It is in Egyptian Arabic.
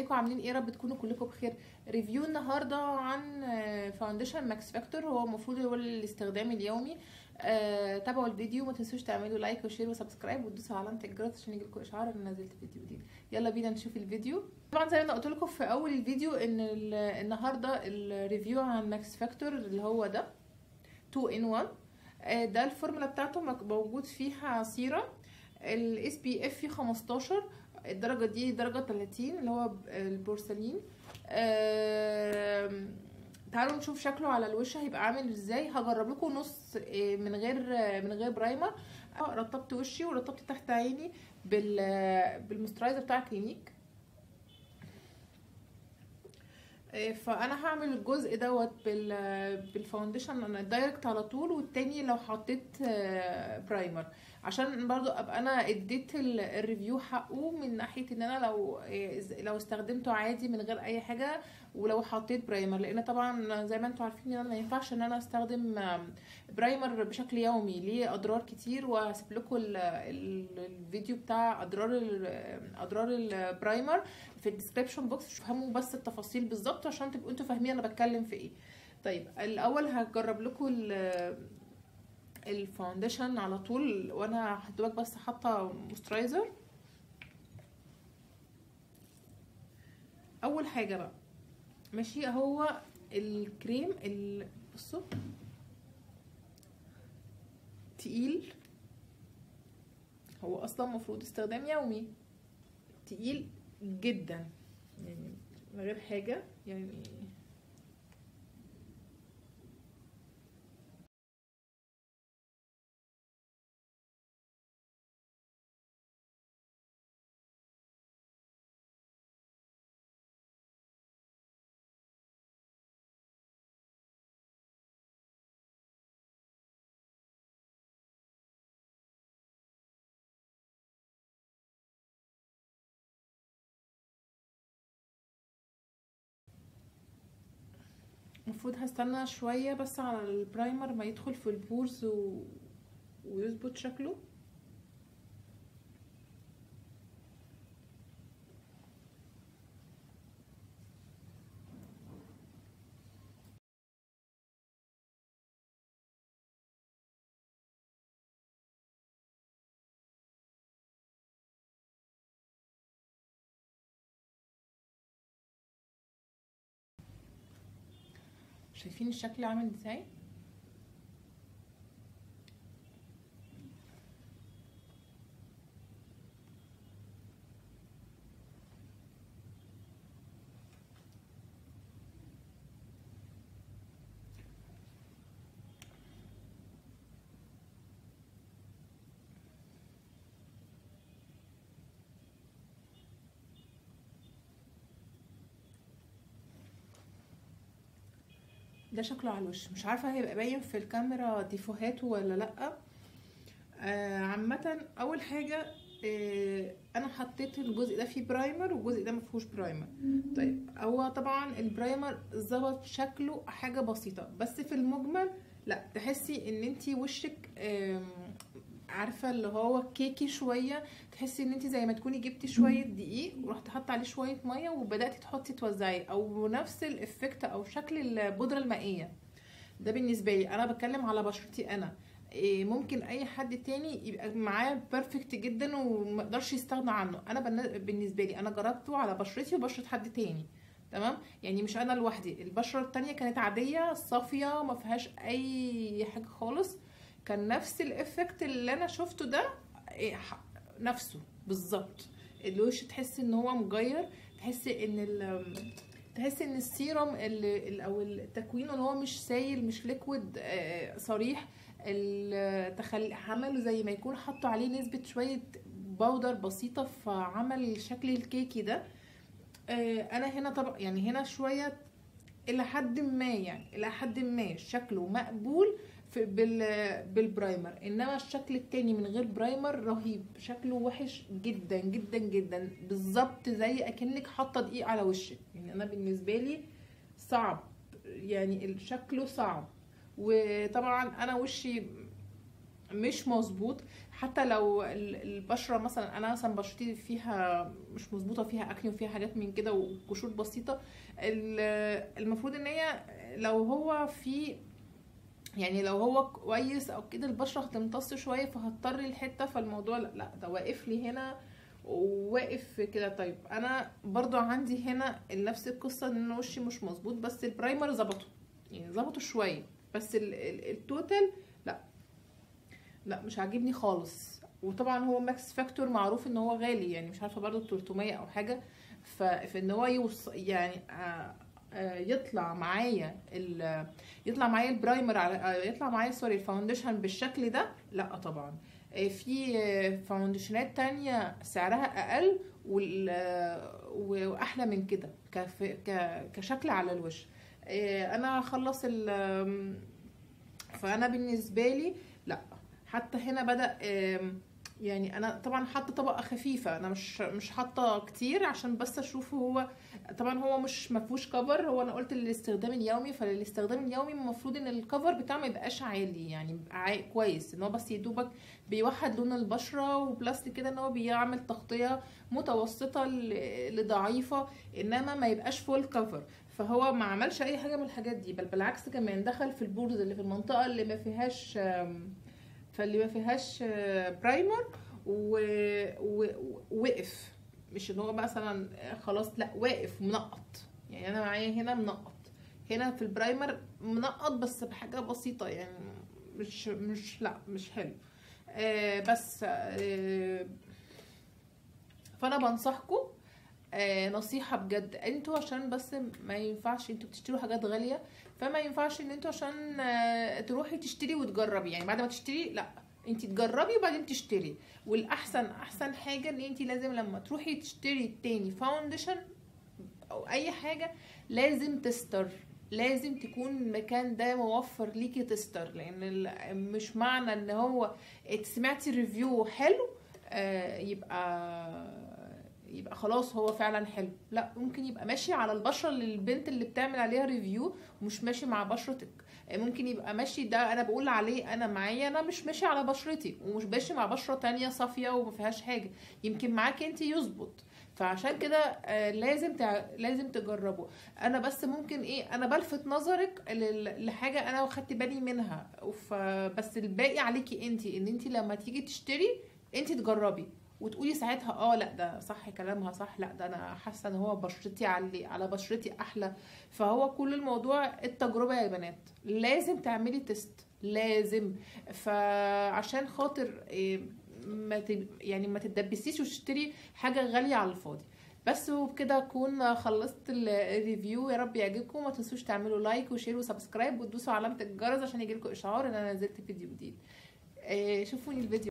ازيكم عاملين ايه يا رب تكونوا كلكم بخير ريفيو النهارده عن آه، فاونديشن ماكس فاكتور هو المفروض هو الاستخدام اليومي آه، تابعوا الفيديو ما تنسوش تعملوا لايك وشير وسبسكرايب وتدوسوا على علامه الجرس عشان يجيلكم اشعار ان نزلت فيديو جديد يلا بينا نشوف الفيديو طبعا زي ما قلت لكم في اول الفيديو ان ال- النهارده الريفيو عن ماكس فاكتور اللي هو ده 2 ان 1 آه، ده الفورمولا بتاعته مك- موجود فيها سيرم الاس بي اف فيه 15 الدرجه دي درجه 30 اللي هو ب- البورسلين آم، تعالوا نشوف شكله على الوش هيبقى عامل ازاي هجرب لكم نص آه، من غير آه، من غير برايمر آه، رطبت وشي ورطبت تحت عيني بال بالمسترايزر بتاع كلينيك آه، فانا هعمل الجزء دوت بال بالفاونديشن انا دايركت على طول والتاني لو حطيت آه، برايمر عشان برضو ابقى انا اديت ال- الريفيو حقه من ناحيه ان انا لو آه، إز- لو استخدمته عادي من غير اي حاجه ولو حطيت برايمر لان طبعا زي ما انتم عارفين ان انا ما ينفعش ان انا استخدم آم، برايمر بشكل يومي ليه اضرار كتير وهسيب لكم ال- ال- الفيديو بتاع اضرار ال- اضرار البرايمر في الديسكريبشن بوكس تفهموا بس التفاصيل بالظبط عشان تبقوا انتوا فاهمين انا بتكلم في ايه طيب الاول هجرب لكم ال- الفاونديشن على طول وانا هدوك بس حاطه موسترايزر اول حاجه بقى ماشي هو الكريم ال- بصوا تقيل هو اصلا المفروض استخدام يومي تقيل جدا يعني من غير حاجه يعني المفروض هستنى شوية بس على البرايمر ما يدخل في البورز و... ويظبط شكله شايفين الشكل عامل ازاي ده شكله على الوش مش عارفه هيبقى باين في الكاميرا ديفوهاته ولا لا آه عامه اول حاجه آه انا حطيت الجزء ده فيه برايمر والجزء ده مفيهوش برايمر طيب هو طبعا البرايمر ظبط شكله حاجه بسيطه بس في المجمل لا تحسي ان انتي وشك آم، عارفه اللي هو كيكي شويه تحسي ان انت زي ما تكوني جبتي شويه دقيق ورحت حاطه عليه شويه ميه وبداتي تحطي توزعي او نفس الافكت او شكل البودره المائيه ده بالنسبه لي انا بتكلم على بشرتي انا إيه، ممكن اي حد تاني يبقى معاه بيرفكت جدا ومقدرش يستغنى عنه انا بالن- بالنسبه لي انا جربته على بشرتي وبشره حد تاني تمام يعني مش انا لوحدي البشره التانية كانت عاديه صافيه ما فيهاش اي حاجه خالص كان نفس الافكت اللي انا شفته ده إيه، ح- نفسه بالظبط الوش تحس ان هو مجير تحس ان ال تحس ان السيروم اللي ال- او التكوين اللي هو مش سايل مش ليكويد آه، صريح ال- تخل عمل زي ما يكون حطوا عليه نسبة شوية باودر بسيطة فعمل الشكل الكيكي ده آه، انا هنا طبعا يعني هنا شوية الى حد ما يعني الى حد ما شكله مقبول في بال بالبرايمر انما الشكل التاني من غير برايمر رهيب شكله وحش جدا جدا جدا بالظبط زي اكنك حاطه دقيق على وشك يعني انا بالنسبه لي صعب يعني شكله صعب وطبعا انا وشي مش مظبوط حتى لو ال- البشره مثلا انا مثلا بشرتي فيها مش مظبوطه فيها اكني وفيها حاجات من كده وقشور بسيطه ال- المفروض ان هي لو هو في يعني لو هو كويس او كده البشره هتمتص شويه فهضطر الحته فالموضوع لا, لا ده واقف لي هنا وواقف كده طيب انا برضو عندي هنا نفس القصه ان أنا وشي مش مظبوط بس البرايمر ظبطه يعني ظبطه شويه بس ال- ال- التوتال لا لا مش عاجبني خالص وطبعا هو ماكس فاكتور معروف ان هو غالي يعني مش عارفه برضو 300 او حاجه ف- فان هو يوص يعني آه، آه، يطلع معايا ال- يطلع معايا البرايمر على آه، يطلع معايا سوري الفاونديشن بالشكل ده لا طبعا آه، في آه، فاونديشنات تانية سعرها اقل وال- آه، واحلى من كده كف- ك- كشكل على الوش آه، انا هخلص ال آم، فانا بالنسبه لي لا حتى هنا بدا آم، يعني انا طبعا حاطه طبقه خفيفه انا مش مش حاطه كتير عشان بس اشوف هو طبعا هو مش ما فيهوش كفر هو انا قلت للاستخدام اليومي فللاستخدام اليومي المفروض ان الكفر بتاعه ما يبقاش عالي يعني يبقى عا- كويس ان هو بس يدوبك بيوحد لون البشره وبلس كده ان هو بيعمل تغطيه متوسطه ل- لضعيفه انما ما يبقاش فول كفر فهو ما عملش اي حاجه من الحاجات دي بل بالعكس كمان دخل في البورز اللي في المنطقه اللي ما فيهاش آم، فاللي ما فيهاش آه، برايمر و- و- ووقف مش ان هو مثلا خلاص لا واقف منقط يعني انا معايا هنا منقط هنا في البرايمر منقط بس بحاجه بسيطه يعني مش مش لا مش حلو آه بس آه فانا بنصحكم آه نصيحة بجد انتوا عشان بس ما ينفعش انتوا بتشتروا حاجات غالية فما ينفعش ان انتوا عشان آه تروحي تشتري وتجربي يعني بعد ما تشتري لا انت تجربي وبعدين تشتري والاحسن احسن حاجة ان انت لازم لما تروحي تشتري تاني فاونديشن او اي حاجة لازم تستر لازم تكون المكان ده موفر ليكي تستر لان ال- مش معنى ان هو سمعتي ريفيو حلو آه، يبقى يبقى خلاص هو فعلا حلو لا ممكن يبقى ماشي على البشره اللي البنت اللي بتعمل عليها ريفيو ومش ماشي مع بشرتك ممكن يبقى ماشي ده انا بقول عليه انا معايا انا مش ماشي على بشرتي ومش ماشي مع بشره تانية صافيه وما فيهاش حاجه يمكن معاكي انت يظبط فعشان كده آه، لازم تع... لازم تجربه انا بس ممكن ايه انا بلفت نظرك لل- لحاجه انا واخدت بالي منها ف... بس الباقي عليكي انت ان انت لما تيجي تشتري انت تجربي وتقولي ساعتها اه لا ده صح كلامها صح لا ده انا حاسه ان هو بشرتي على على بشرتي احلى فهو كل الموضوع التجربه يا بنات لازم تعملي تيست لازم فعشان خاطر إيه، ما تب... يعني ما تتدبسيش وتشتري حاجه غاليه على الفاضي بس وبكده اكون خلصت ال- الريفيو يا رب يعجبكم ما تنسوش تعملوا لايك وشير وسبسكرايب وتدوسوا علامه الجرس عشان يجيلكم اشعار ان انا نزلت فيديو جديد إيه، شوفوني الفيديو